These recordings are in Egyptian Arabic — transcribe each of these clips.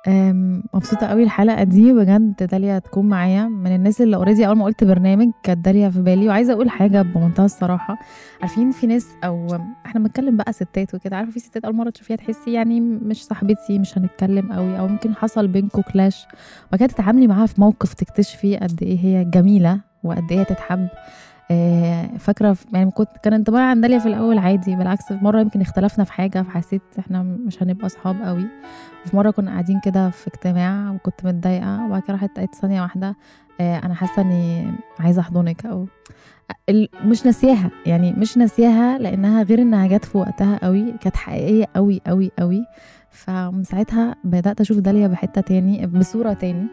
آمم، مبسوطة أوي الحلقة دي بجد داليا تكون معايا، من الناس اللي already أول ما قُلت برنامج كانت داليا في بالي، وعايزة أقول حاجة بمنتهى الصراحة، عارفين في ناس أو إحنا بنتكلم بقى ستات وكده، عارفة في ستات أول مرة تشوفيها تحسي يعني مش صاحبتي، مش هنتكلم أوي، أو ممكن حصل بينكم clash وبعد كده تتعاملي معاها في موقف تكتشفي قد إيه هي جميلة وقد إيه هي تتحب. آآ، فاكرة ف يعني كنت كان انطباعي عن داليا في الأول عادي، بالعكس في مرة يمكن اختلفنا في حاجة فحسيت إحنا مش هنبقى صحاب أوي، وفي مرة كنا قاعدين كده في اجتماع وكنت متضايقة وبعد كده راحت قالت ثانية واحدة آآ، أنا حاسة إني عايزة أحضنِك أو ال مش ناسياها، يعني مش ناسياها لإنها غير إنها جات في وقتها أوي، كانت حقيقية أوي، أوي، أوي، فمن ساعتها بدأت أشوف داليا بحتة تاني بصورة تاني،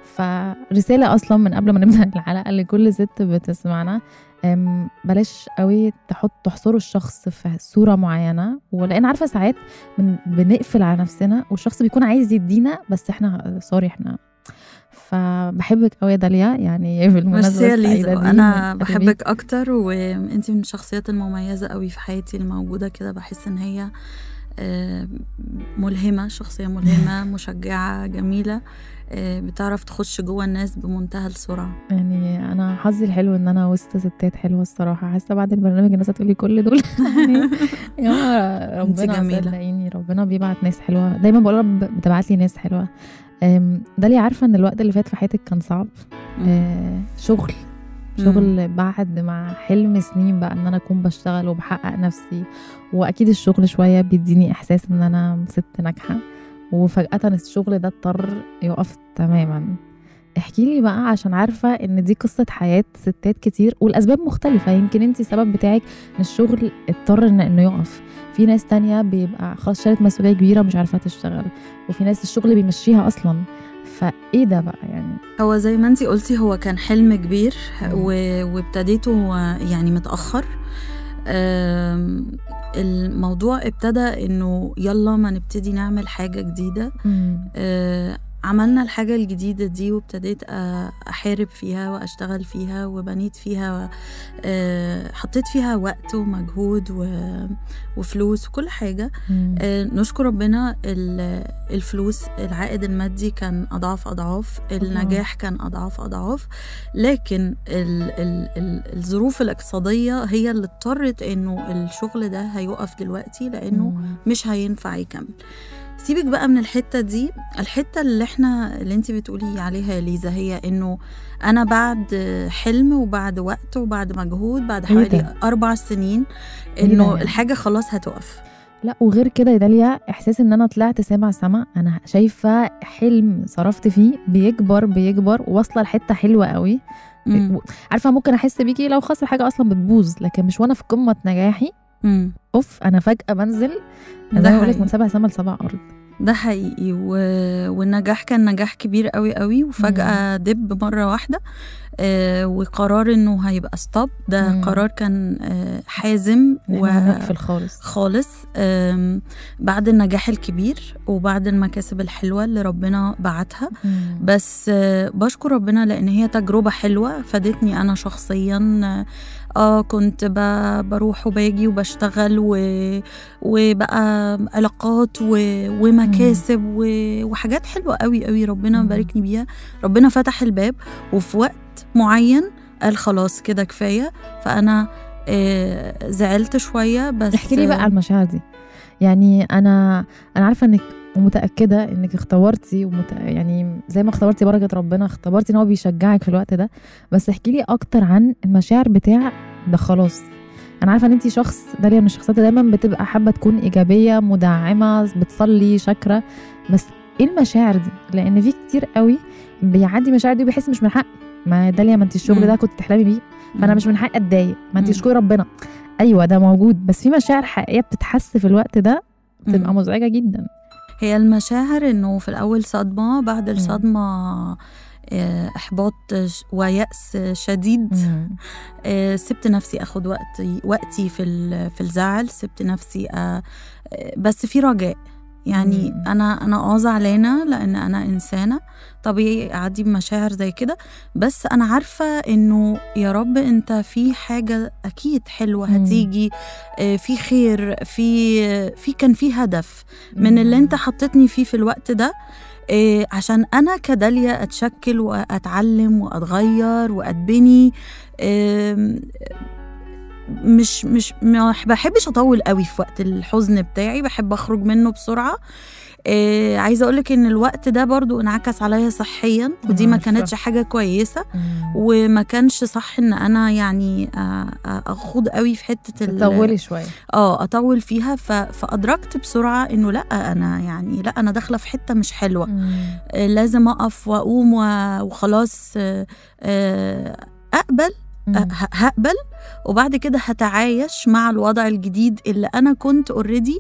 فرسالة أصلًا من قبل ما نبدأ الحلقة لكل ست بتسمعنا، آمم، بلاش أوي تحط تحصروا الشخص في صورة معينة، ولإن عارفة ساعات بن بنقفل على نفسنا والشخص بيكون عايز يدينا بس إحنا sorry إحنا فباحبِك أوي يا داليا، يعني بالمناسبة ميرسي يا ليزا، السعيدة دي وأنا من قلبي. باحبِك أكتر، وأنتِ من الشخصيات المميزة أوي في حياتي الموجودة كده، باحس إن هي آآ، ملهمة، شخصية ملهمة، مشجعة، جميلة، آآ، بتعرف تخش جوه الناس بمنتهى السرعة. يعني أنا حظي الحلو إن أنا وسط ستات حلوة الصراحة، حاسة بعد البرنامج الناس هتقول لي كل دول يعني يا جماعة أنتِ ربنا جميلة. صدقيني ربنا بيبعت ناس حلوة، دايمًا باقول يا رب بتبعت لي ناس حلوة. آمم، داليا عارفة إن الوقت اللي فات في حياتِك كان صعب، إمم. آآ، شغل، إمم. شغل بعد مع حلم سنين بقى إن أنا أكون باشتغل وباحقق نفسي، وأكيد الشغل شوية بيديني إحساس إن أنا ست ناجحة، وفجأةً الشغل ده اضطر يقف تمامًا. احكي لي بقى عشان عارفة إن دي قصة حياة ستات كتير والأسباب مختلفة، يمكن أنتِ السبب بتاعِك إن الشغل اضطر إن إنه يقف، في ناس تانية بيبقى خلاص شالت مسؤولية كبيرة ومش عارفة تشتغل، وفي ناس الشغل بيمشيها أصلًا، فإيه ده بقى يعني؟ هو زي ما أنتِ قُلتِ هو كان حلم كبير إمم. و وابتديته يعني متأخر، آمم، الموضوع ابتدى إنه يالّا ما نبتدي نعمل حاجة جديدة، إمم. آآ، عملنا الحاجة الجديدة دي وابتديت أ أحارب فيها وأشتغل فيها وبنيت فيها آآ، حطيت فيها وقت ومجهود و وفلوس وكل حاجة، إمم. آآ، نشكر ربنا ال الفلوس العائد المادي كان أضعاف أضعاف، النجاح كان أضعاف أضعاف، لكن ال ال ال الظروف الاقتصادية هي اللي اضطرت إنه الشغل ده هيُقف دلوقتي لإنه إمم. مش هينفع يكمل. سيبِك بقى من الحتة دي، الحتة اللي إحنا اللي أنتِ بتقولي عليها يا ليزا هي إنه أنا بعد حلم وبعد وقت وبعد مجهود بعد إيه حوالي ده؟ 4 سنين إيه ده إنه يعني؟ الحاجة خلاص هتُقف. لأ وغير كده يا داليا إحساس إن أنا طلعت سابع سما، أنا شايفة حلم صرفت فيه بيكبر، بيكبر وواصلة لحتة حلوة أوي، إمم. و عارفة ممكن أحس بيكِ لو خلاص الحاجة أصلًا بتبوظ، لكن مش وأنا في قمة نجاحي، إمم. أوف أنا فجأة بانزل زي ده ما باقول لِك من حقيقي. سابع سما لسابع أرض. ده حقيقي و والنجاح كان نجاح كبير أوي، أوي، إمم. وفجأة دِب مرة واحدة، آآ، وقرار إنه هيبقى stop ده إمم. قرار كان آآ، حازم إن و إحنا هنقفل خالص. خالص، آمم، بعد النجاح الكبير وبعد المكاسب الحلوة اللي ربنا بعتها، إمم. بس باشكر ربنا لإن هي تجربة حلوة فادتني أنا شخصيًا، آه كنت ب باروح وباجي وباشتغل و وبقى علاقات و ومكاسب و وحاجات حلوة أوي، أوي ربنا إمم. باركني بيها، ربنا فتح الباب وفي وقت معين قال خلاص كده كفاية، فأنا آآ، زعلت شوية بس احكي لي بقى على المشاعر دي، يعني أنا أنا عارفة إنِك ومتأكدة إنِك اختبرتِ ومت يعني زي ما اختبرتِ بركة ربنا، اختبرتِ إن هو بيشجعِك في الوقت ده، بس احكي لي أكتر عن المشاعر بتاع ده خلاص، أنا عارفة إن أنتِ شخص داليا من الشخصيات اللي دايمًا بتبقى حابة تكون إيجابية، مدعمة، بتصلي، شاكرة، بس إيه المشاعر دي؟ لإن في كتير أوي بيعدّي المشاعر دي وبيحس مش من حقي، ما داليا ما أنتِ الشغل إمم. ده كنتِ بتحلمي بيه، فأنا إمم. مش من حقي أتضايق، ما أنتِ إمم. اشكري ربنا، أيوه ده موجود، بس في مشاعر حقيقية بتتحس في الوقت ده بتبقى إمم. مزعجة جدًا. هي المشاعر إنه في الأول صدمة، بعد إمم. الصدمة آآ، إحباط ش ويأس شديد، إمم. آآ، سِبت نفسي آخد وقتي وقتي في ال في الزعل، سِبت نفسي آآ، بس في رجاء، يعني إمم. أنا أنا آه زعلانة لإن أنا إنسانة، طبيعي أعدّي بمشاعر زي كده، بس أنا عارفة إنه يا رب أنت في حاجة أكيد حلوة إمم. هتيجي، آآ، في خير، في في كان في هدف من اللي أنت إمم. حطيتني فيه في الوقت ده، إيه عشان انا كداليا اتشكل واتعلم واتغير واتبني إيه مش مش ما بحبش اطول قوي في وقت الحزن بتاعي بحب اخرج منه بسرعه إيه عايزه اقولك ان الوقت ده برضو انعكس عليا صحيا ودي ما عارفة. كانتش حاجه كويسه مم. وما كانش صح ان انا يعني آه، آه، اخوض قوي في حته ال- تطولي شويه اه اطول فيها ف... فادركت بسرعه انه لا انا يعني لا انا داخله في حته مش حلوه مم. آه، لازم اقف واقوم و- وخلاص آه، آه، اقبل مم. أه- ه- هقبل وبعد كده هتعايش مع الوضع الجديد اللي انا كنت اوريدي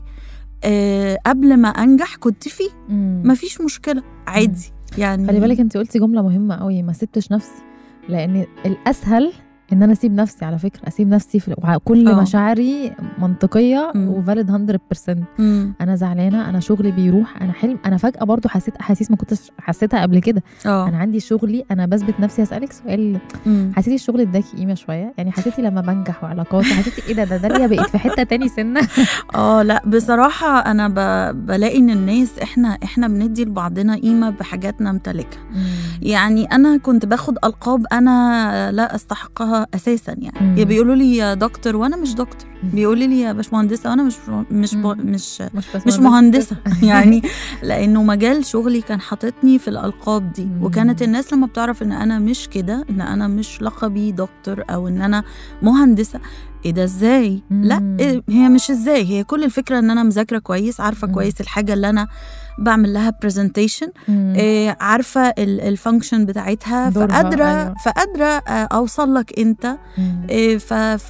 قبل ما انجح كنت فيه مم. مفيش مشكله عادي يعني خلي بالك انت قلتي جمله مهمه قوي ما سبتش نفسي لان الاسهل ان انا اسيب نفسي على فكره اسيب نفسي في وكل اه. مشاعري منطقيه مم. وفاليد 100% مم. انا زعلانه انا شغلي بيروح انا حلم انا فجاه برضو حسيت احاسيس ما كنتش حسيتها قبل كده اه انا عندي شغلي انا بثبت نفسي اسالك سؤال مم. حسيتي الشغل اداكي قيمه شويه يعني حسيتي لما بنجح وعلاقات حسيتي ايه ده ده داليا بقيت في حته تاني سنه اه لا بصراحة أنا ب... بلاقي إن الناس إحنا إحنا بندي لبعضنا قيمة بحاجات نمتلكها يعني أنا كنت باخد ألقاب أنا لا أستحقها أساسا يعني مم. يا بيقولوا لي يا دكتور وأنا مش دكتور مم. بيقولوا لي يا باشمهندسة وأنا مش مش ب... مم. مش مش بس مش مهندسة يعني لأنه مجال شغلي كان حاططني في الألقاب دي مم. وكانت الناس لما بتعرف إن أنا مش كده إن أنا مش لقبي دكتور أو إن أنا مهندسة ايه ده ازاي؟ لا مم. إيه هي مش ازاي هي كل الفكره ان انا مذاكره كويس عارفه مم. كويس الحاجه اللي انا بعمل لها برزنتيشن مم. إيه عارفه الفانكشن بتاعتها دورها، فقادره أيوة. فقادره آه، اوصل لك انت مم. إيه ف ف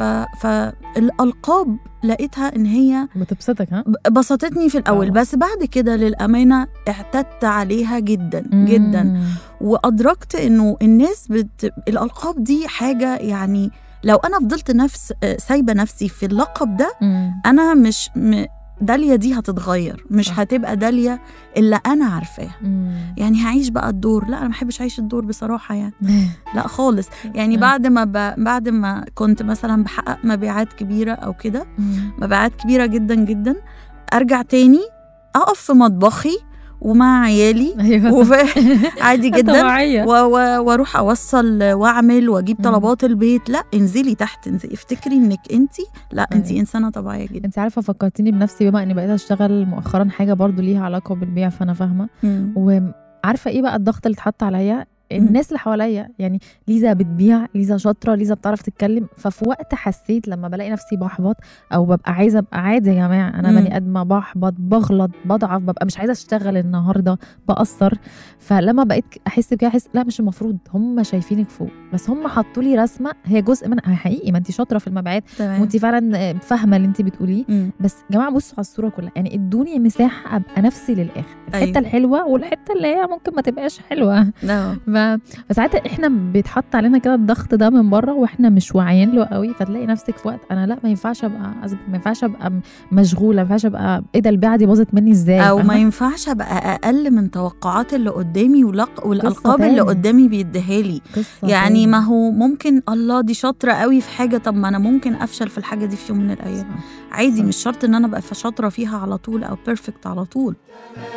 فالالقاب لقيتها ان هي بتبسطك ها ب- بسطتني في الاول آه. بس بعد كده للامانه اعتدت عليها جدا جدا مم. وادركت انه الناس بت... الالقاب دي حاجه يعني لو انا فضلت نفس آه، سايبه نفسي في اللقب ده مم. انا مش م... داليا دي هتتغير مش صح. هتبقى داليا اللي انا عارفاها مم. يعني هعيش بقى الدور لا انا ما بحبش اعيش الدور بصراحه يعني لا خالص يعني آه. بعد ما ب... بعد ما كنت مثلا بحقق مبيعات كبيره او كده مم. مبيعات كبيره جدا جدا ارجع تاني اقف في مطبخي ومع عيالي ايوه صح. وف... عادي جدا طبيعية. و- و- واروح اوصل واعمل واجيب مم. طلبات البيت لا انزلي تحت انزلي افتكري انك انت لا انت أيوة. انسانه طبيعيه جدا انت عارفه فكرتيني بنفسي بما اني بقيت اشتغل مؤخرا حاجه برضو ليها علاقه بالبيع فانا فاهمه مم. وعارفه ايه بقى الضغط اللي اتحط عليا الناس اللي حواليا يعني ليزا بتبيع ليزا شاطره ليزا بتعرف تتكلم ففي وقت حسيت لما بلاقي نفسي بحبط او ببقى عايزه ابقى عادي يا جماعه انا مم. بني ادمه بحبط بغلط بضعف ببقى مش عايزه اشتغل النهارده بأثر فلما بقيت احس بكده احس لا مش المفروض هم شايفينك فوق بس هم حطوا لي رسمه هي جزء من حقيقي ما انت شاطره في المبيعات تمام وانت فعلا فاهمه اللي انت بتقوليه مم. بس يا جماعه بصوا على الصوره كلها يعني ادوني مساحه ابقى نفسي للاخر الحته أيوة. الحلوه والحته اللي هي ممكن ما تبقاش حلوه لا ف- فساعات احنا بيتحط علينا كده الضغط ده من بره واحنا مش واعيين له قوي فتلاقي نفسك في وقت انا لا ما ينفعش ابقى أزب... ما ينفعش ابقى م- مشغوله ما ينفعش ابقى ايه ده البيعه دي باظت مني ازاي او ما فاهمة؟ ينفعش ابقى اقل من توقعات اللي قدامي ولق... والالقاب اللي تاني. قدامي بيديها لي قصة يعني تاني. ما هو ممكن الله دي شاطره قوي في حاجه طب ما انا ممكن افشل في الحاجه دي في يوم من الايام صح. عادي صح. مش شرط ان انا ابقى شاطره فيها على طول او بيرفكت على طول